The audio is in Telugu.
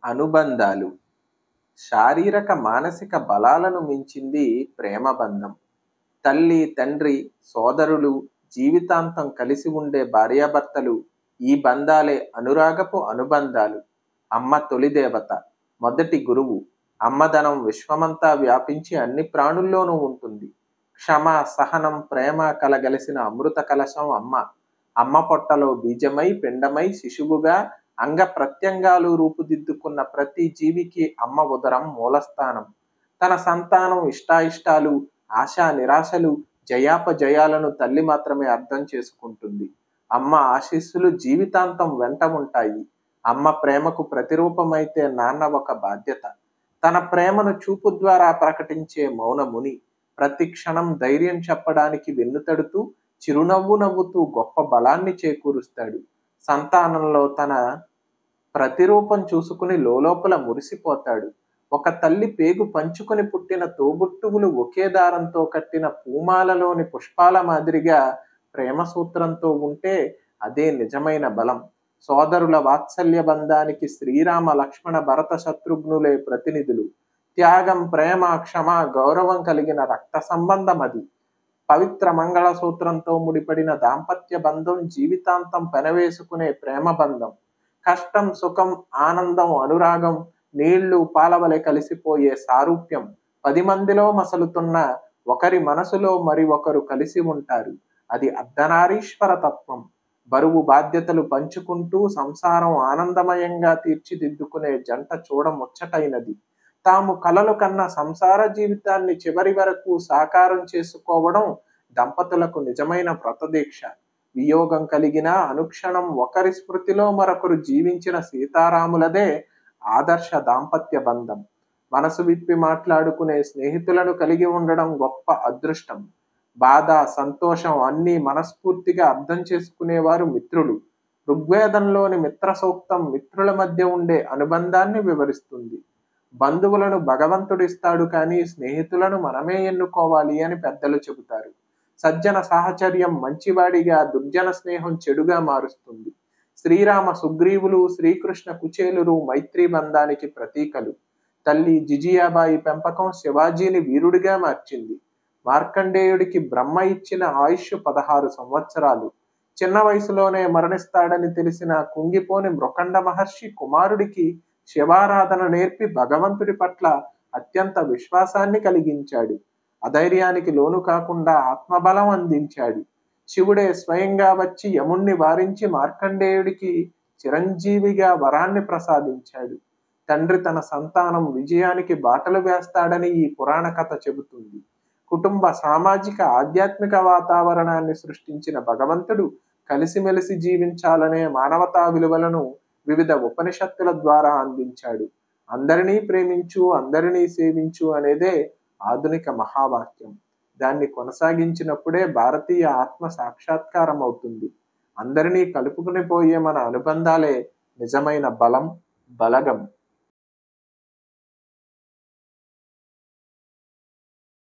అనుబంధాలు శారీరక మానసిక బలాలను మించింది ప్రేమ బంధం తల్లి తండ్రి సోదరులు జీవితాంతం కలిసి ఉండే భార్యాభర్తలు ఈ బంధాలే అనురాగపు అనుబంధాలు అమ్మ తొలి దేవత మొదటి గురువు అమ్మదనం విశ్వమంతా వ్యాపించి అన్ని ప్రాణుల్లోనూ ఉంటుంది క్షమ సహనం ప్రేమ కలగలిసిన అమృత కలశం అమ్మ అమ్మ పొట్టలో బీజమై పిండమై శిశువుగా అంగ ప్రత్యంగాలు రూపుదిద్దుకున్న ప్రతి జీవికి అమ్మ ఉదరం మూలస్థానం తన సంతానం ఇష్టాయిష్టాలు ఆశా నిరాశలు జయాపజయాలను తల్లి మాత్రమే అర్థం చేసుకుంటుంది అమ్మ ఆశీస్సులు జీవితాంతం వెంట ఉంటాయి అమ్మ ప్రేమకు ప్రతిరూపమైతే నాన్న ఒక బాధ్యత తన ప్రేమను చూపు ద్వారా ప్రకటించే మౌనముని ప్రతి క్షణం ధైర్యం చెప్పడానికి వెన్నుతడుతూ చిరునవ్వు నవ్వుతూ గొప్ప బలాన్ని చేకూరుస్తాడు సంతానంలో తన ప్రతిరూపం చూసుకుని లోపల మురిసిపోతాడు ఒక తల్లి పేగు పంచుకొని పుట్టిన తోబుట్టువులు ఒకే దారంతో కట్టిన పూమాలలోని పుష్పాల మాదిరిగా ప్రేమ సూత్రంతో ఉంటే అదే నిజమైన బలం సోదరుల వాత్సల్య బంధానికి శ్రీరామ లక్ష్మణ భరత శత్రుఘ్నులే ప్రతినిధులు త్యాగం ప్రేమ క్షమ గౌరవం కలిగిన రక్త సంబంధం అది పవిత్ర మంగళ సూత్రంతో ముడిపడిన దాంపత్య బంధం జీవితాంతం పెనవేసుకునే ప్రేమ బంధం కష్టం సుఖం ఆనందం అనురాగం నీళ్లు పాలవలె కలిసిపోయే సారూప్యం పది మందిలో మసలుతున్న ఒకరి మనసులో మరి ఒకరు కలిసి ఉంటారు అది అర్ధనారీశ్వర తత్వం బరువు బాధ్యతలు పంచుకుంటూ సంసారం ఆనందమయంగా తీర్చిదిద్దుకునే జంట చూడ ముచ్చటైనది తాము కలలు కన్న సంసార జీవితాన్ని చివరి వరకు సాకారం చేసుకోవడం దంపతులకు నిజమైన వ్రతదీక్ష వియోగం కలిగిన అనుక్షణం ఒకరి స్మృతిలో మరొకరు జీవించిన సీతారాములదే ఆదర్శ దాంపత్య బంధం మనసు విప్పి మాట్లాడుకునే స్నేహితులను కలిగి ఉండడం గొప్ప అదృష్టం బాధ సంతోషం అన్నీ మనస్ఫూర్తిగా అర్థం చేసుకునేవారు మిత్రులు ఋగ్వేదంలోని మిత్ర సూక్తం మిత్రుల మధ్య ఉండే అనుబంధాన్ని వివరిస్తుంది బంధువులను భగవంతుడిస్తాడు కానీ స్నేహితులను మనమే ఎన్నుకోవాలి అని పెద్దలు చెబుతారు సజ్జన సాహచర్యం మంచివాడిగా దుర్జన స్నేహం చెడుగా మారుస్తుంది శ్రీరామ సుగ్రీవులు శ్రీకృష్ణ కుచేలురు మైత్రీ బంధానికి ప్రతీకలు తల్లి జిజియాబాయి పెంపకం శివాజీని వీరుడిగా మార్చింది మార్కండేయుడికి బ్రహ్మ ఇచ్చిన ఆయుష్ పదహారు సంవత్సరాలు చిన్న వయసులోనే మరణిస్తాడని తెలిసిన కుంగిపోని మృకండ మహర్షి కుమారుడికి శివారాధన నేర్పి భగవంతుడి పట్ల అత్యంత విశ్వాసాన్ని కలిగించాడు అధైర్యానికి లోను కాకుండా ఆత్మబలం అందించాడు శివుడే స్వయంగా వచ్చి యముణ్ణి వారించి మార్కండేయుడికి చిరంజీవిగా వరాన్ని ప్రసాదించాడు తండ్రి తన సంతానం విజయానికి బాటలు వేస్తాడని ఈ పురాణ కథ చెబుతుంది కుటుంబ సామాజిక ఆధ్యాత్మిక వాతావరణాన్ని సృష్టించిన భగవంతుడు కలిసిమెలిసి జీవించాలనే మానవతా విలువలను వివిధ ఉపనిషత్తుల ద్వారా అందించాడు అందరినీ ప్రేమించు అందరినీ సేవించు అనేదే ఆధునిక మహావాక్యం దాన్ని కొనసాగించినప్పుడే భారతీయ ఆత్మ సాక్షాత్కారం అవుతుంది అందరినీ కలుపుకుని పోయే మన అనుబంధాలే నిజమైన బలం బలగం